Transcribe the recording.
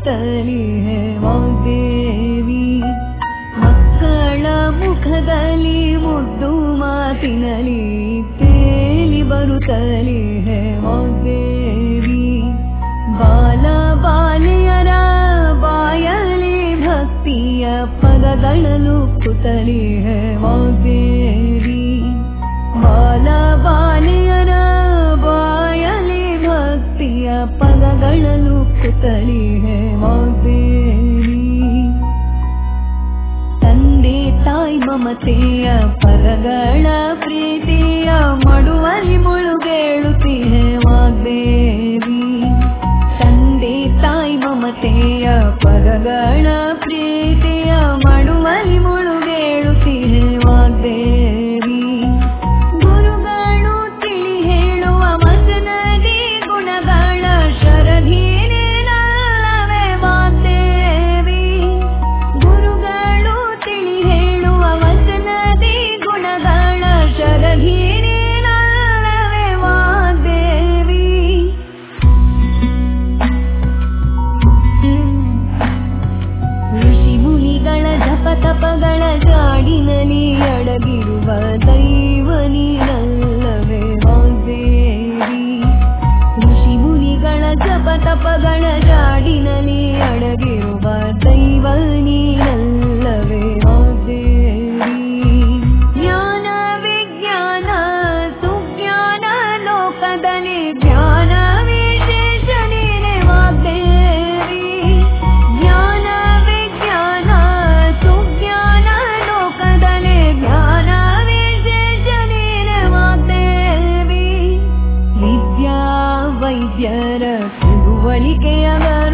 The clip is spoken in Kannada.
ಬರುತ್ತಲೇ ಹೇ ವಾಗ್ದೇವಿ ಮಕ್ಕಳ ಮುಖದಲ್ಲಿ ಮುದ್ದು ಮಾತಿನಲಿ ತೇಲಿ ಬರುತ್ತಲೇ ಹೇ ವಾಗ್ದೇವಿ ಬಾಲ ಬಾಲೆಯರ ಬಾಯಲಿ ಭಕ್ತಿಯ ಪದಗಳಲು ಕುತಲಿ ಹೇ ವಾಗ್ದೇವಿ ಬಾಲ ಬಾಲೆಯರ ಬಾಯಲಿ ಭಕ್ತಿಯ ಪದಗಳಲು ಕುತಲಿ ಹೇ ವಾಗ್ದೇವಿ ತಂದೆ ತಾಯಿ ಮಮತೆಯ ಪದಗಳ ಪ್ರೀತಿಯ ಮಡುವಲಿ ಮುಳುಗೇಳುತ್ತೀಹೆ ವಾಗ್ದೇವಿ ತಂದೆ ತಾಯಿ ಮಮತೆಯ ಪದಗಳ ಪ್ರೀತಿಯ ಮಡುವಲಿ ಮುಳುಗೇಳುತ್ತೀಹೆ ವಾಗ್ದೇವಿ ಗುರುಗಳು ತಿಳಿ ಹೇಳುವ ವಚನದಿ ಗುಣಗಳ ಶರಧೀನೇನಲ್ಲವೇ ವಾಗ್ದೇವಿ ಗುರುಗಳು ತಿಳಿ ಹೇಳುವ ವಚನದಿ ಗುಣಗಳ ಶರಧೀನೇನಲ್ಲವೇ ವಾಗ್ದೇವಿ ಋಷಿ ಮುನಿಗಳ ಜಪ ತಪಗಳ ಜಾಡಿನಲ್ಲಿ ಅಡಗಿರುವ ದೈವ ನೀನಲ್ಲವೇ ವಾಗ್ದೇವಿ ಋಷಿ ಮುನಿಗಳ ಜಪ ತಪಗಳ ಜಾಡಿನಲ್ಲಿ ಅಡಗಿರುವ ದೈವ ನೀನಲ್ಲವೇ ವಾಗ್ದೇವಿ ಜ್ಞಾನ ವಿಜ್ಞಾನ ಸುಜ್ಞಾನ ಲೋಕದಲ್ಲಿ ಜ್ಞಾನ ವಿಶೇಷ ನೀನೆ ವಾಗ್ದೇವಿ ಜ್ಞಾನ ವಿಜ್ಞಾನ ಸುಜ್ಞಾನ ಲೋಕದಲ್ಲಿ ಜ್ಞಾನ ವಿಶೇಷ ನೀನೆ ವಾಗ್ದೇವಿ ವಿದ್ಯಾ ವೈದ್ಯರ ತಿಳುವಳಿಕೆಯ